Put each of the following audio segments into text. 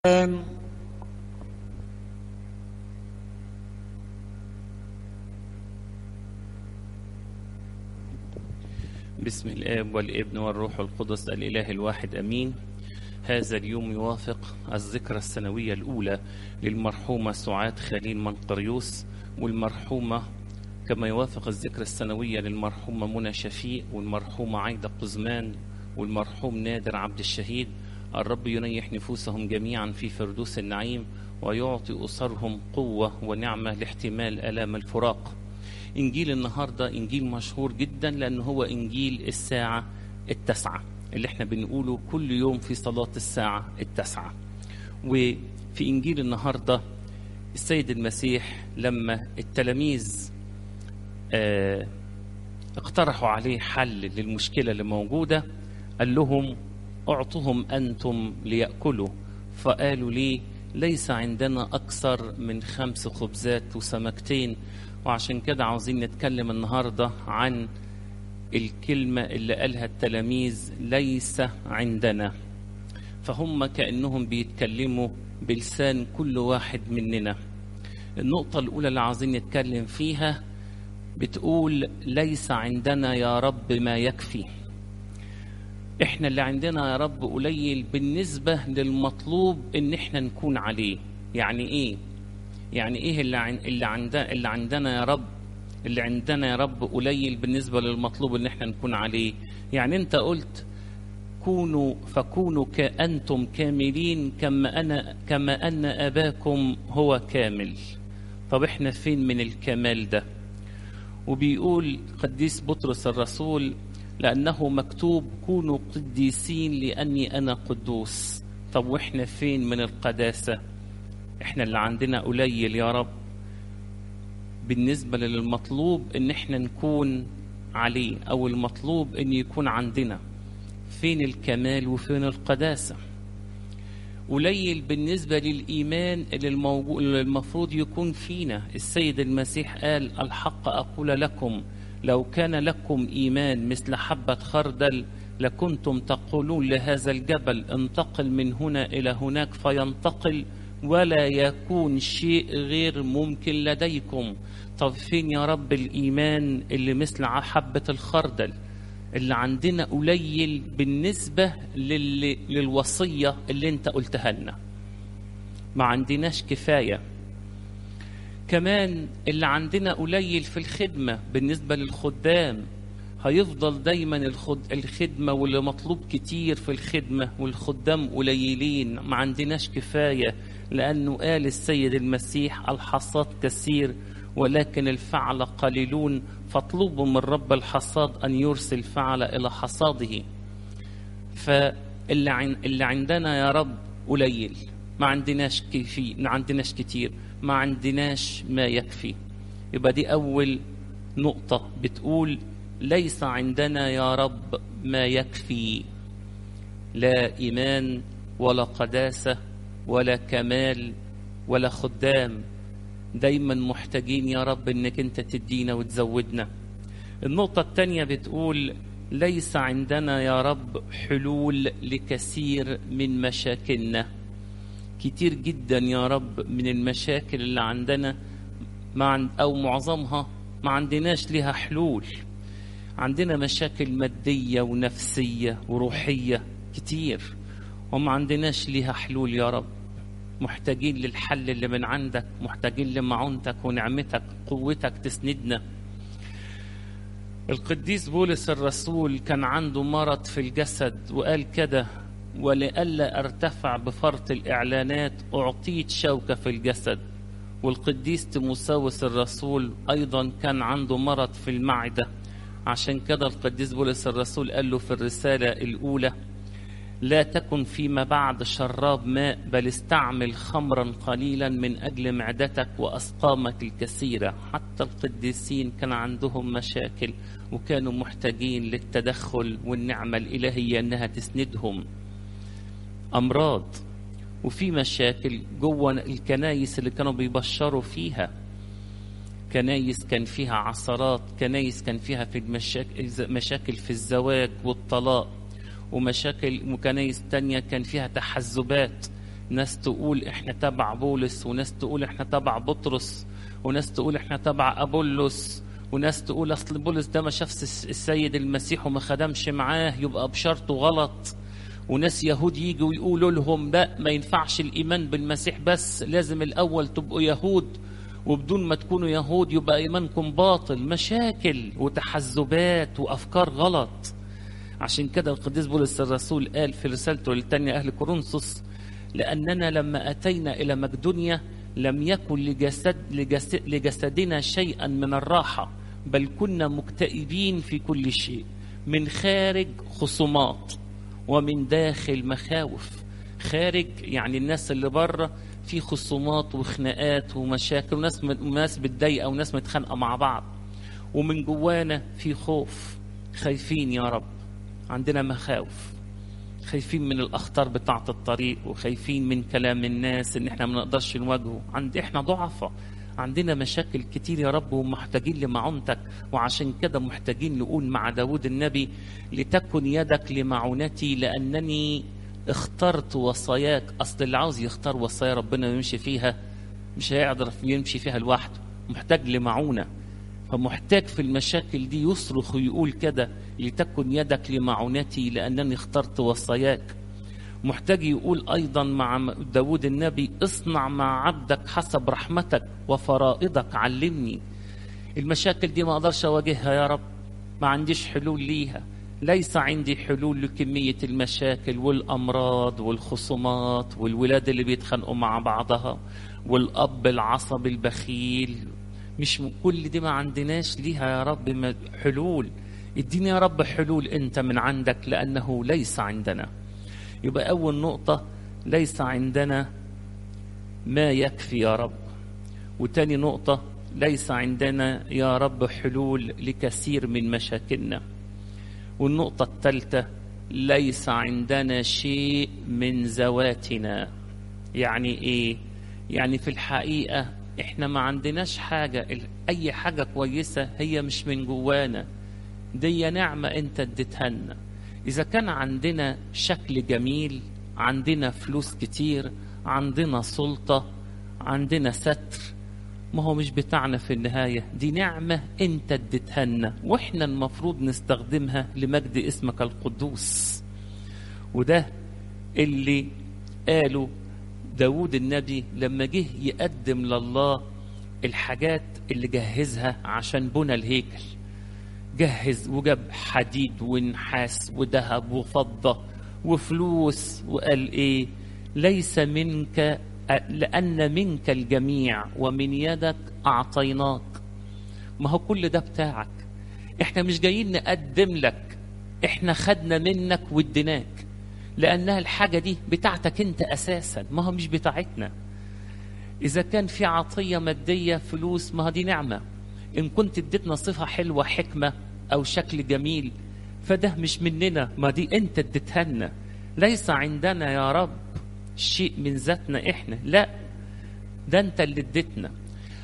الآن بسم الآب والابن والروح القدس الإله الواحد أمين هذا اليوم يوافق الذكرى السنوية الأولى للمرحومة سعاد خليل منقريوس والمرحومة كما يوافق الذكرى السنوية للمرحومة منى شفيق والمرحومة عايدة قزمان والمرحوم نادر عبد الشهيد الرب ينيح نفوسهم جميعا في فردوس النعيم ويعطي أسرهم قوة ونعمة لاحتمال آلام الفراق إنجيل النهاردة إنجيل مشهور جدا لأن هو إنجيل الساعة التاسعة اللي احنا بنقوله كل يوم في صلاة الساعة التاسعة وفي إنجيل النهاردة السيد المسيح لما التلاميذ اه اقترحوا عليه حل للمشكلة اللي موجودة قال لهم اعطهم أنتم ليأكلوا فقالوا لي ليس عندنا أكثر من خمس خبزات وسمكتين وعشان كده عاوزين نتكلم النهاردة عن الكلمة اللي قالها التلاميذ ليس عندنا فهم كأنهم بيتكلموا بلسان كل واحد مننا النقطة الأولى اللي عاوزين نتكلم فيها بتقول ليس عندنا يا رب ما يكفي احنا اللي عندنا يا رب قليل بالنسبة للمطلوب ان احنا نكون عليه يعني ايه يعني ايه اللي, عن اللي, عندنا اللي عندنا يا رب اللي عندنا يا رب قليل بالنسبة للمطلوب ان احنا نكون عليه يعني انت قلت كونوا فكونوا كأنتم كاملين كما أنا كما أن أباكم هو كامل طب احنا فين من الكمال ده وبيقول قديس بطرس الرسول لأنه مكتوب كونوا قديسين لأني أنا قدوس طب وإحنا فين من القداسة إحنا اللي عندنا قليل يا رب بالنسبة للمطلوب إن إحنا نكون عليه أو المطلوب إن يكون عندنا فين الكمال وفين القداسة قليل بالنسبة للإيمان اللي, الموجود اللي المفروض يكون فينا السيد المسيح قال الحق أقول لكم لو كان لكم إيمان مثل حبة خردل لكنتم تقولون لهذا الجبل انتقل من هنا إلى هناك فينتقل ولا يكون شيء غير ممكن لديكم طب فين يا رب الإيمان اللي مثل حبة الخردل اللي عندنا قليل بالنسبة لل... للوصية اللي انت قلتها لنا ما عندناش كفاية كمان اللي عندنا قليل في الخدمة بالنسبة للخدام هيفضل دايما الخد... الخدمة واللي مطلوب كتير في الخدمة والخدام قليلين ما عندناش كفاية لأنه قال السيد المسيح الحصاد كثير ولكن الفعل قليلون فاطلبوا من رب الحصاد أن يرسل فعل إلى حصاده فاللي عن... اللي عندنا يا رب قليل ما عندناش كفي ما عندناش كتير ما عندناش ما يكفي يبقى دي أول نقطة بتقول ليس عندنا يا رب ما يكفي لا إيمان ولا قداسة ولا كمال ولا خدام دايما محتاجين يا رب انك انت تدينا وتزودنا النقطة الثانية بتقول ليس عندنا يا رب حلول لكثير من مشاكلنا كتير جدا يا رب من المشاكل اللي عندنا ما عند أو معظمها ما عندناش لها حلول عندنا مشاكل مادية ونفسية وروحية كتير وما عندناش لها حلول يا رب محتاجين للحل اللي من عندك محتاجين لمعونتك ونعمتك قوتك تسندنا القديس بولس الرسول كان عنده مرض في الجسد وقال كده ولئلا ارتفع بفرط الإعلانات أعطيت شوكة في الجسد والقديس تيموساوس الرسول أيضا كان عنده مرض في المعدة عشان كده القديس بولس الرسول قال له في الرسالة الأولى لا تكن فيما بعد شراب ماء بل استعمل خمرا قليلا من أجل معدتك وأسقامك الكثيرة حتى القديسين كان عندهم مشاكل وكانوا محتاجين للتدخل والنعمة الإلهية أنها تسندهم أمراض وفي مشاكل جوه الكنايس اللي كانوا بيبشروا فيها كنايس كان فيها عثرات كنايس كان فيها في المشاكل مشاكل في الزواج والطلاق ومشاكل وكنايس تانية كان فيها تحزبات ناس تقول احنا تبع بولس وناس تقول احنا تبع بطرس وناس تقول احنا تبع ابولس وناس تقول اصل بولس ده ما شافش السيد المسيح وما خدمش معاه يبقى بشرطه غلط وناس يهود يجوا ويقولوا لهم لا ما ينفعش الايمان بالمسيح بس لازم الاول تبقوا يهود وبدون ما تكونوا يهود يبقى ايمانكم باطل مشاكل وتحزبات وافكار غلط عشان كده القديس بولس الرسول قال في رسالته للتانية اهل كورنثوس لاننا لما اتينا الى مقدونيا لم يكن لجسد لجسد لجسدنا شيئا من الراحه بل كنا مكتئبين في كل شيء من خارج خصومات ومن داخل مخاوف خارج يعني الناس اللي بره في خصومات وخناقات ومشاكل وناس ناس متضايقه وناس متخانقه مع بعض ومن جوانا في خوف خايفين يا رب عندنا مخاوف خايفين من الاخطار بتاعه الطريق وخايفين من كلام الناس ان احنا ما نقدرش نواجهه عند احنا ضعفاء عندنا مشاكل كتير يا رب ومحتاجين لمعونتك وعشان كده محتاجين نقول مع داود النبي لتكن يدك لمعونتي لأنني اخترت وصاياك أصل اللي عاوز يختار وصايا ربنا ويمشي فيها مش هيقدر يمشي فيها لوحده محتاج لمعونة فمحتاج في المشاكل دي يصرخ ويقول كده لتكن يدك لمعونتي لأنني اخترت وصاياك محتاج يقول أيضا مع داود النبي اصنع مع عبدك حسب رحمتك وفرائضك علمني المشاكل دي ما أقدرش أواجهها يا رب ما عنديش حلول ليها ليس عندي حلول لكمية المشاكل والأمراض والخصومات والولاد اللي بيتخانقوا مع بعضها والأب العصبي البخيل مش كل دي ما عندناش ليها يا رب حلول اديني يا رب حلول انت من عندك لأنه ليس عندنا يبقى أول نقطة ليس عندنا ما يكفي يا رب وتاني نقطة ليس عندنا يا رب حلول لكثير من مشاكلنا والنقطة الثالثة ليس عندنا شيء من ذواتنا يعني ايه يعني في الحقيقة احنا ما عندناش حاجة اي حاجة كويسة هي مش من جوانا دي نعمة انت اديتها لنا إذا كان عندنا شكل جميل عندنا فلوس كتير عندنا سلطة عندنا ستر ما هو مش بتاعنا في النهاية دي نعمة انت اديتها لنا واحنا المفروض نستخدمها لمجد اسمك القدوس وده اللي قاله داود النبي لما جه يقدم لله الحاجات اللي جهزها عشان بنى الهيكل جهز وجاب حديد ونحاس وذهب وفضة وفلوس وقال ايه ليس منك لأن منك الجميع ومن يدك أعطيناك ما هو كل ده بتاعك احنا مش جايين نقدم لك احنا خدنا منك واديناك لأنها الحاجة دي بتاعتك انت أساسا ما هو مش بتاعتنا إذا كان في عطية مادية فلوس ما دي نعمة إن كنت اديتنا صفة حلوة حكمة أو شكل جميل فده مش مننا ما دي أنت اديتها لنا ليس عندنا يا رب شيء من ذاتنا إحنا لا ده أنت اللي اديتنا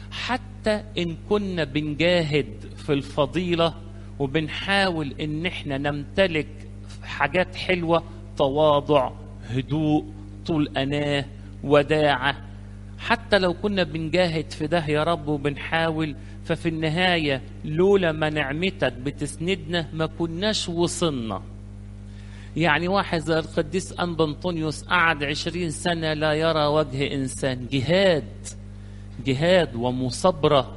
حتى إن كنا بنجاهد في الفضيلة وبنحاول إن إحنا نمتلك حاجات حلوة تواضع هدوء طول أناه وداعة حتى لو كنا بنجاهد في ده يا رب وبنحاول ففي النهاية لولا ما نعمتك بتسندنا ما كناش وصلنا يعني واحد زي القديس أنبا أنطونيوس قعد عشرين سنة لا يرى وجه إنسان جهاد جهاد ومصبرة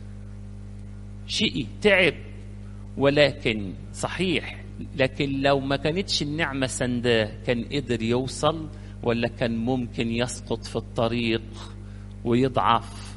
شقي تعب ولكن صحيح لكن لو ما كانتش النعمة سنداه كان قدر يوصل ولا كان ممكن يسقط في الطريق ويضعف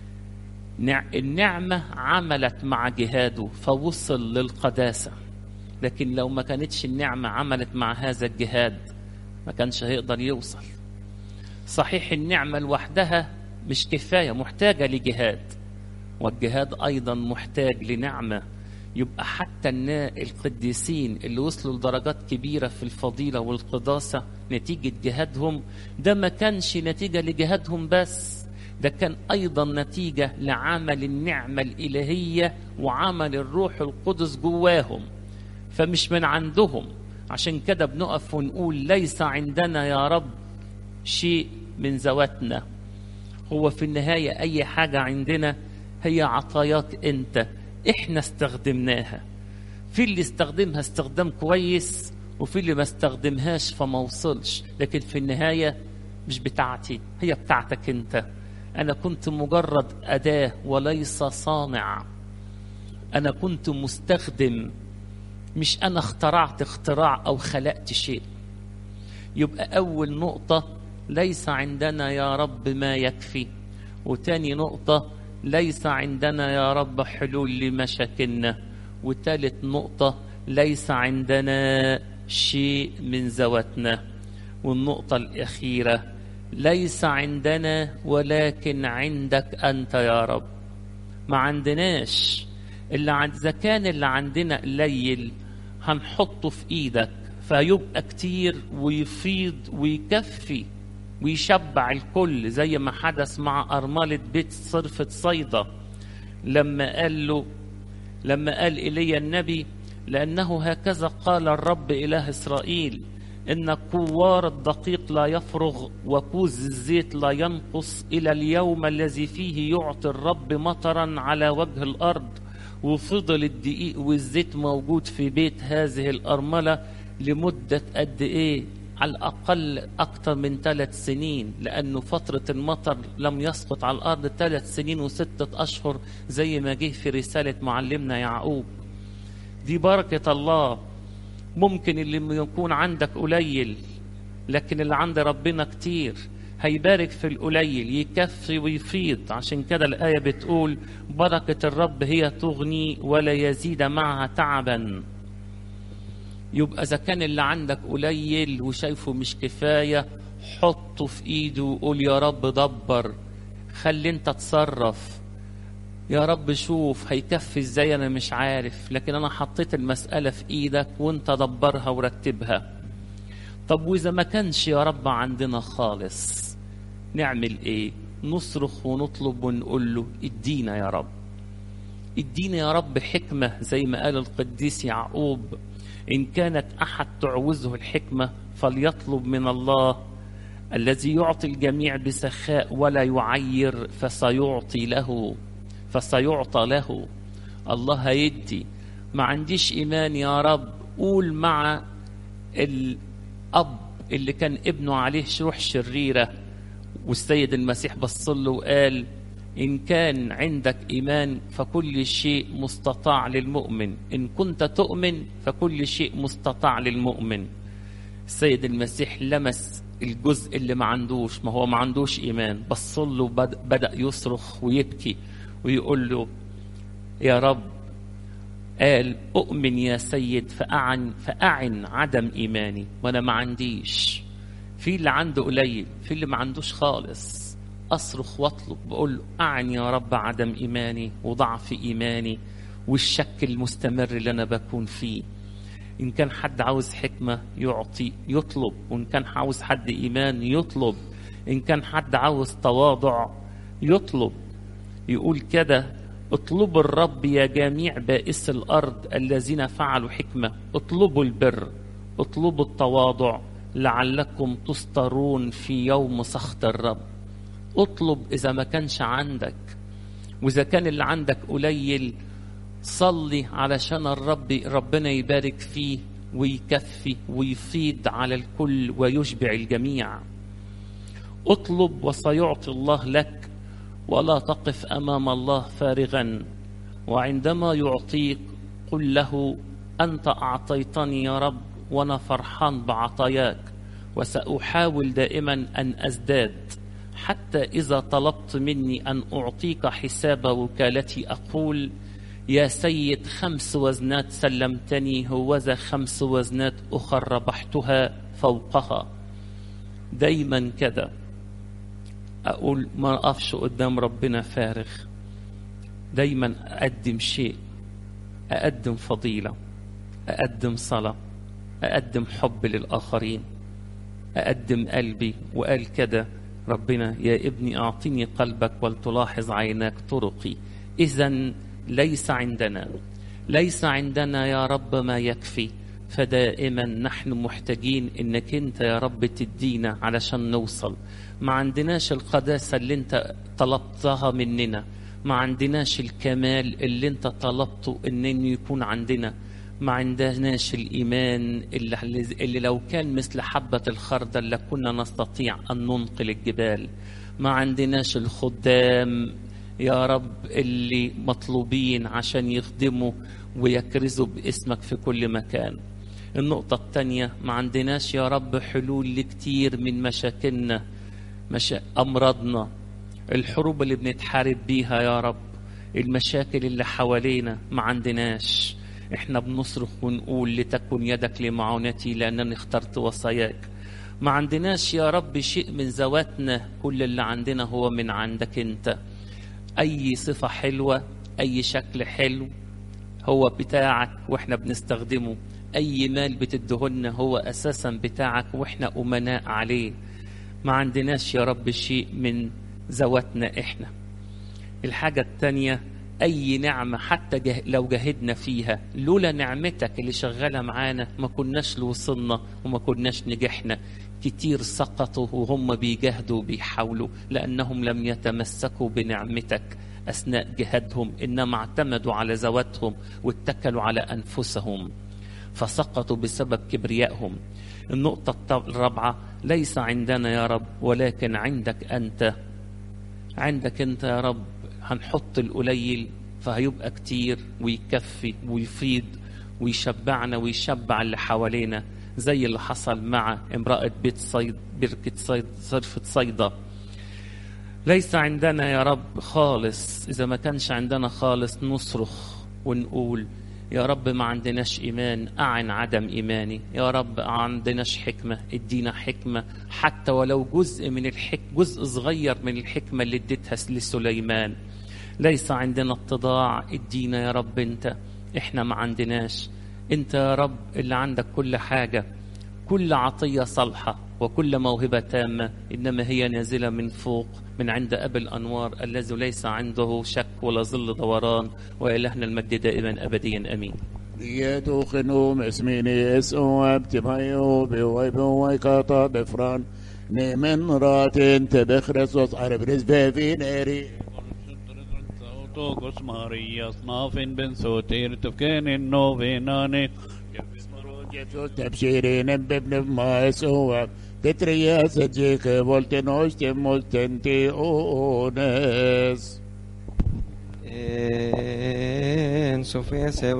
النعمة عملت مع جهاده فوصل للقداسة لكن لو ما كانتش النعمة عملت مع هذا الجهاد ما كانش هيقدر يوصل صحيح النعمة لوحدها مش كفاية محتاجة لجهاد والجهاد أيضا محتاج لنعمة يبقى حتى القديسين اللي وصلوا لدرجات كبيرة في الفضيلة والقداسة نتيجة جهادهم ده ما كانش نتيجة لجهادهم بس ده كان أيضا نتيجة لعمل النعمة الإلهية وعمل الروح القدس جواهم فمش من عندهم عشان كده بنقف ونقول ليس عندنا يا رب شيء من ذواتنا هو في النهاية أي حاجة عندنا هي عطاياك أنت إحنا استخدمناها في اللي استخدمها استخدام كويس وفي اللي ما استخدمهاش فما وصلش لكن في النهاية مش بتاعتي هي بتاعتك أنت أنا كنت مجرد أداة وليس صانع أنا كنت مستخدم مش أنا اخترعت اختراع أو خلقت شيء يبقى أول نقطة ليس عندنا يا رب ما يكفي وتاني نقطة ليس عندنا يا رب حلول لمشاكلنا وتالت نقطة ليس عندنا شيء من ذواتنا والنقطة الأخيرة ليس عندنا ولكن عندك أنت يا رب ما عندناش اللي عند إذا كان اللي عندنا قليل هنحطه في إيدك فيبقى كتير ويفيض ويكفي ويشبع الكل زي ما حدث مع أرملة بيت صرفة صيدا لما قال له لما قال إلي النبي لأنه هكذا قال الرب إله إسرائيل إن كوار الدقيق لا يفرغ وكوز الزيت لا ينقص إلى اليوم الذي فيه يعطي الرب مطرا على وجه الأرض وفضل الدقيق والزيت موجود في بيت هذه الأرملة لمدة قد إيه على الأقل أكثر من ثلاث سنين لأنه فترة المطر لم يسقط على الأرض ثلاث سنين وستة أشهر زي ما جه في رسالة معلمنا يعقوب دي بركة الله ممكن اللي يكون عندك قليل لكن اللي عند ربنا كتير هيبارك في القليل يكفي ويفيض عشان كده الآية بتقول بركة الرب هي تغني ولا يزيد معها تعبا يبقى إذا كان اللي عندك قليل وشايفه مش كفاية حطه في إيده وقول يا رب دبر خلي أنت تصرف يا رب شوف هيكفي ازاي انا مش عارف لكن انا حطيت المسألة في ايدك وانت دبرها ورتبها طب واذا ما كانش يا رب عندنا خالص نعمل ايه نصرخ ونطلب ونقول له ادينا يا رب ادينا يا رب حكمة زي ما قال القديس يعقوب إن كانت أحد تعوزه الحكمة فليطلب من الله الذي يعطي الجميع بسخاء ولا يعير فسيعطي له فسيعطى له الله هيدي ما عنديش إيمان يا رب قول مع الأب اللي كان ابنه عليه روح شريرة والسيد المسيح بص له وقال إن كان عندك إيمان فكل شيء مستطاع للمؤمن إن كنت تؤمن فكل شيء مستطاع للمؤمن السيد المسيح لمس الجزء اللي ما عندوش ما هو ما عندوش إيمان بص له بدأ يصرخ ويبكي ويقول له يا رب قال أؤمن يا سيد فأعن فأعن عدم إيماني وأنا ما عنديش في اللي عنده قليل في اللي ما عندوش خالص أصرخ وأطلب بقول له أعن يا رب عدم إيماني وضعف إيماني والشك المستمر اللي أنا بكون فيه إن كان حد عاوز حكمة يعطي يطلب وإن كان عاوز حد إيمان يطلب إن كان حد عاوز تواضع يطلب يقول كده اطلبوا الرب يا جميع بائس الأرض الذين فعلوا حكمة اطلبوا البر اطلبوا التواضع لعلكم تسترون في يوم سخط الرب اطلب إذا ما كانش عندك وإذا كان اللي عندك قليل صلي علشان الرب ربنا يبارك فيه ويكفي ويفيض على الكل ويشبع الجميع اطلب وسيعطي الله لك ولا تقف امام الله فارغا وعندما يعطيك قل له انت اعطيتني يا رب وانا فرحان بعطاياك وساحاول دائما ان ازداد حتى اذا طلبت مني ان اعطيك حساب وكالتي اقول يا سيد خمس وزنات سلمتني هوذا خمس وزنات اخر ربحتها فوقها دايما كده اقول ما اقفش قدام ربنا فارغ دايما اقدم شيء اقدم فضيله اقدم صلاه اقدم حب للاخرين اقدم قلبي وقال كده ربنا يا ابني اعطني قلبك ولتلاحظ عيناك طرقي اذا ليس عندنا ليس عندنا يا رب ما يكفي فدائما نحن محتاجين انك انت يا رب تدينا علشان نوصل ما عندناش القداسة اللي انت طلبتها مننا ما عندناش الكمال اللي انت طلبته ان يكون عندنا ما عندناش الإيمان اللي, اللي لو كان مثل حبة الخردل لكنا نستطيع أن ننقل الجبال ما عندناش الخدام يا رب اللي مطلوبين عشان يخدموا ويكرزوا باسمك في كل مكان النقطة الثانية ما عندناش يا رب حلول لكتير من مشاكلنا مشا... أمراضنا الحروب اللي بنتحارب بيها يا رب المشاكل اللي حوالينا ما عندناش احنا بنصرخ ونقول لتكن يدك لمعونتي لأنني اخترت وصاياك ما عندناش يا رب شيء من ذواتنا كل اللي عندنا هو من عندك انت اي صفة حلوة اي شكل حلو هو بتاعك واحنا بنستخدمه اي مال بتدهن هو اساسا بتاعك واحنا امناء عليه ما عندناش يا رب شيء من ذواتنا احنا الحاجة التانية أي نعمة حتى جه لو جاهدنا فيها لولا نعمتك اللي شغالة معانا ما كناش لوصلنا وما كناش نجحنا كتير سقطوا وهم بيجاهدوا وبيحاولوا لأنهم لم يتمسكوا بنعمتك أثناء جهادهم إنما اعتمدوا على ذواتهم واتكلوا على أنفسهم فسقطوا بسبب كبريائهم النقطة الرابعة ليس عندنا يا رب ولكن عندك أنت عندك أنت يا رب هنحط القليل فهيبقى كتير ويكفي ويفيض ويشبعنا ويشبع اللي حوالينا زي اللي حصل مع امرأة بيت صيد بركة صيد صرفة صيدا ليس عندنا يا رب خالص إذا ما كانش عندنا خالص نصرخ ونقول يا رب ما عندناش إيمان أعن عدم إيماني يا رب ما عندناش حكمة ادينا حكمة حتى ولو جزء من الحك جزء صغير من الحكمة اللي اديتها لسليمان ليس عندنا اتضاع ادينا يا رب انت احنا ما عندناش انت يا رب اللي عندك كل حاجة كل عطية صالحة وكل موهبة تامة إنما هي نازلة من فوق من عند أبي الأنوار الذي ليس عنده شك ولا ظل دوران وإلهنا المجد دائما أبديا أمين Dietu genum es minis oab timayo bewaibu waikata befran nemen ratin tebechresos arbris bevineri Togos Maria snafin ben sotir tufkenin novenane Jesus tebshirin bibnib maes oab Tetrias jike voltenos temos tenti ones En Sofía se